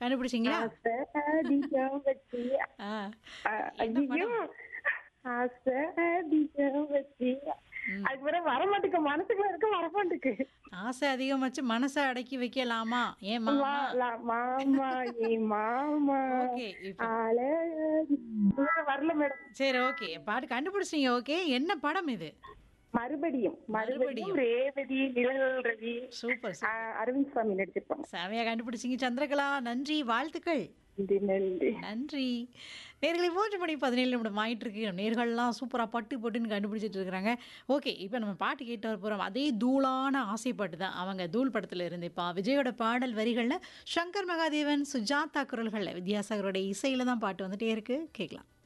கண்டுபிடிச்சிங்களா ஆசை அதிகம் வச்சு ஆ அ- என்ன ஐயோ ஆசை அதிகம் வச்சு அதுக்கு பிறகு வரமாட்டுக்கு மனசுக்குள்ள இருக்க வரமாட்டுக்கு ஆசை அதிகமாச்சு மனசை அடக்கி வைக்கலாமா ஏன் மாமா வா- லா- மாமா ஏ மாமா ஓகே இப்போ ஆள வரல மேடம் சரி ஓகே பாட்டு கண்டுபிடிச்சிங்க ஓகே என்ன படம் இது மறுபடியும் மறுபடியும் மறுபடியும். ரேவதி நிழல் ரவி சூப்பர் ஆ, அரவிந்த் சாமி நடிச்சிருப்பாங்க செமையா கண்டுபிடிச்சிங்க சந்திரகலா நன்றி வாழ்த்துக்கள் நன்றி நன்றி நன்றி நேர்களை மூன்று மணி பதினேழு நிமிடம் ஆயிட்டு இருக்கு நேர்கள்லாம் சூப்பராக பட்டு பட்டுன்னு கண்டுபிடிச்சிட்டு இருக்கிறாங்க ஓகே இப்போ நம்ம பாட்டு கேட்டு வர போகிறோம் அதே தூளான ஆசைப்பாட்டு தான் அவங்க தூள் படத்தில் இருந்து இப்போ விஜயோட பாடல் வரிகளில் சங்கர் மகாதேவன் சுஜாதா குரல்களில் வித்யாசாகரோட இசையில் தான் பாட்டு வந்துட்டே இருக்கு கேட்கலாம்